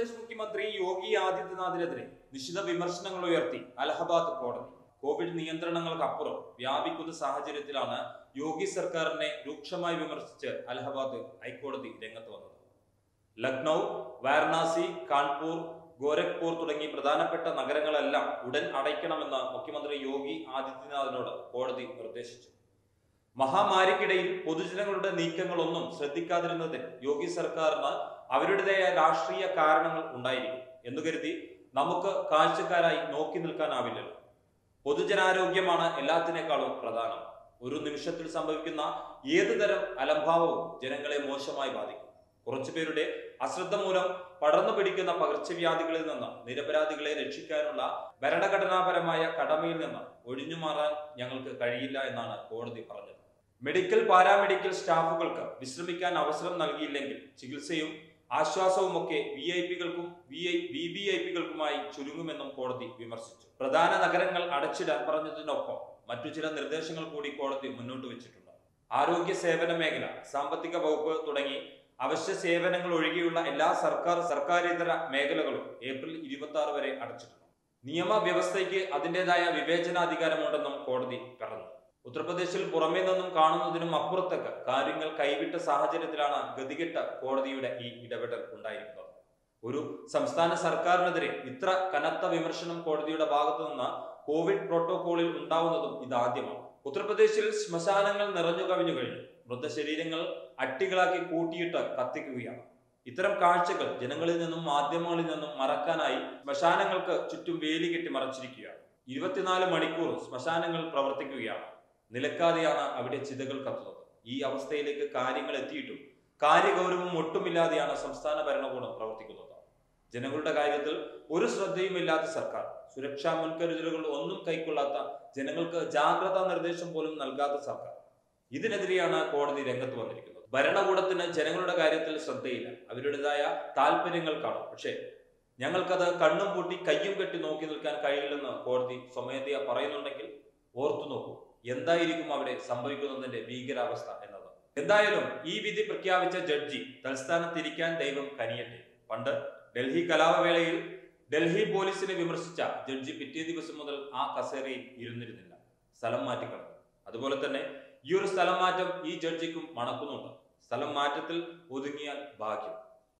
ഉത്തർപ്രദേശ് മുഖ്യമന്ത്രി യോഗി ആദിത്യനാഥിനെതിരെ നിശിത വിമർശനങ്ങൾ ഉയർത്തി അലഹബാദ് കോടതി കോവിഡ് നിയന്ത്രണങ്ങൾക്കപ്പുറം വ്യാപിക്കുന്ന സാഹചര്യത്തിലാണ് യോഗി സർക്കാരിനെ രൂക്ഷമായി വിമർശിച്ച് അലഹബാദ് ഹൈക്കോടതി രംഗത്ത് വന്നത് ലക്നൗ വാരണാസി കാൺപൂർ ഗോരഖ്പൂർ തുടങ്ങി പ്രധാനപ്പെട്ട നഗരങ്ങളെല്ലാം ഉടൻ അടയ്ക്കണമെന്ന് മുഖ്യമന്ത്രി യോഗി ആദിത്യനാഥിനോട് കോടതി നിർദ്ദേശിച്ചു മഹാമാരിക്കിടയിൽ പൊതുജനങ്ങളുടെ നീക്കങ്ങളൊന്നും ശ്രദ്ധിക്കാതിരുന്നതിൽ യോഗി സർക്കാരിന് അവരുടേതായ രാഷ്ട്രീയ കാരണങ്ങൾ ഉണ്ടായിരിക്കും എന്ന് കരുതി നമുക്ക് കാഴ്ചക്കാരായി നോക്കി നിൽക്കാനാവില്ലല്ലോ പൊതുജനാരോഗ്യമാണ് എല്ലാത്തിനേക്കാളും പ്രധാനം ഒരു നിമിഷത്തിൽ സംഭവിക്കുന്ന ഏത് തരം അലംഭാവവും ജനങ്ങളെ മോശമായി ബാധിക്കും കുറച്ചുപേരുടെ അശ്രദ്ധ മൂലം പടർന്നു പിടിക്കുന്ന പകർച്ചവ്യാധികളിൽ നിന്ന് നിരപരാധികളെ രക്ഷിക്കാനുള്ള ഭരണഘടനാപരമായ കടമയിൽ നിന്ന് ഒഴിഞ്ഞു മാറാൻ ഞങ്ങൾക്ക് കഴിയില്ല എന്നാണ് കോടതി പറഞ്ഞത് മെഡിക്കൽ പാരാമെഡിക്കൽ സ്റ്റാഫുകൾക്ക് വിശ്രമിക്കാൻ അവസരം നൽകിയില്ലെങ്കിൽ ചികിത്സയും ആശ്വാസവുമൊക്കെ വി ഐ പികൾക്കും V I V V I പികൾക്കുമായി ചുരുങ്ങുമെന്നും കോടതി വിമർശിച്ചു പ്രധാന നഗരങ്ങൾ അടച്ചിടാൻ പറഞ്ഞതിനൊപ്പം മറ്റു ചില നിർദ്ദേശങ്ങൾ കൂടി കോടതി മുന്നോട്ട് വെച്ചിട്ടുണ്ട് ആരോഗ്യ സേവന മേഖല സാമ്പത്തിക വകുപ്പ് തുടങ്ങി അവശ്യ സേവനങ്ങൾ ഒഴികെയുള്ള എല്ലാ സർക്കാർ സർക്കാരിതര മേഖലകളും ഏപ്രിൽ ഇരുപത്തി ആറ് വരെ അടച്ചിട്ടുണ്ട് നിയമവ്യവസ്ഥയ്ക്ക് അതിൻ്റെതായ വിവേചനാധികാരമുണ്ടെന്നും കോടതി പറഞ്ഞു ഉത്തർപ്രദേശിൽ പുറമേ നിന്നും കാണുന്നതിനും അപ്പുറത്തൊക്കെ കാര്യങ്ങൾ കൈവിട്ട സാഹചര്യത്തിലാണ് ഗതികെട്ട കോടതിയുടെ ഈ ഇടപെടൽ ഉണ്ടായിരിക്കുന്നത് ഒരു സംസ്ഥാന സർക്കാരിനെതിരെ ഇത്ര കനത്ത വിമർശനം കോടതിയുടെ ഭാഗത്തു നിന്ന് കോവിഡ് പ്രോട്ടോകോളിൽ ഉണ്ടാവുന്നതും ഇതാദ്യമാണ് ഉത്തർപ്രദേശിൽ ശ്മശാനങ്ങൾ നിറഞ്ഞു കവിഞ്ഞു കഴിഞ്ഞു മൃതശരീരങ്ങൾ അട്ടികളാക്കി കൂട്ടിയിട്ട് കത്തിക്കുകയാണ് ഇത്തരം കാഴ്ചകൾ ജനങ്ങളിൽ നിന്നും മാധ്യമങ്ങളിൽ നിന്നും മറക്കാനായി ശ്മശാനങ്ങൾക്ക് ചുറ്റും വേലി കെട്ടി മറച്ചിരിക്കുകയാണ് ഇരുപത്തിനാല് മണിക്കൂർ ശ്മശാനങ്ങൾ പ്രവർത്തിക്കുകയാണ് നിലക്കാതെയാണ് അവിടെ ചിതകൾ കത്തുന്നത് ഈ അവസ്ഥയിലേക്ക് കാര്യങ്ങൾ എത്തിയിട്ടും കാര്യഗൗരവം ഒട്ടുമില്ലാതെയാണ് സംസ്ഥാന ഭരണകൂടം പ്രവർത്തിക്കുന്നത് ജനങ്ങളുടെ കാര്യത്തിൽ ഒരു ശ്രദ്ധയുമില്ലാത്ത സർക്കാർ സുരക്ഷാ മുൻകരുതലുകൾ ഒന്നും കൈക്കൊള്ളാത്ത ജനങ്ങൾക്ക് ജാഗ്രതാ നിർദ്ദേശം പോലും നൽകാത്ത സർക്കാർ ഇതിനെതിരെയാണ് കോടതി രംഗത്ത് വന്നിരിക്കുന്നത് ഭരണകൂടത്തിന് ജനങ്ങളുടെ കാര്യത്തിൽ ശ്രദ്ധയില്ല അവരുടേതായ താല്പര്യങ്ങൾ കാണും പക്ഷേ ഞങ്ങൾക്കത് കണ്ണും പൂട്ടി കയ്യും കെട്ടി നോക്കി നിൽക്കാൻ കഴിയില്ലെന്ന് കോടതി സ്വമേധയാ പറയുന്നുണ്ടെങ്കിൽ ഓർത്തു നോക്കൂ എന്തായിരിക്കും അവിടെ സംഭവിക്കുന്നതിന്റെ ഭീകരാവസ്ഥ എന്നത് എന്തായാലും ഈ വിധി പ്രഖ്യാപിച്ച ജഡ്ജി തൽസ്ഥാനത്തിരിക്കാൻ ദൈവം കനിയട്ടെ പണ്ട് ഡൽഹി കലാപവേളയിൽ ഡൽഹി പോലീസിനെ വിമർശിച്ച ജഡ്ജി പിറ്റേ ദിവസം മുതൽ ആ കസേരയിൽ ഇരുന്നിരുന്നില്ല സ്ഥലം മാറ്റിക്കളഞ്ഞു അതുപോലെ തന്നെ ഈ ഒരു സ്ഥലം മാറ്റം ഈ ജഡ്ജിക്കും മണക്കുന്നുണ്ട് സ്ഥലം മാറ്റത്തിൽ ഒതുങ്ങിയാൽ ഭാഗ്യം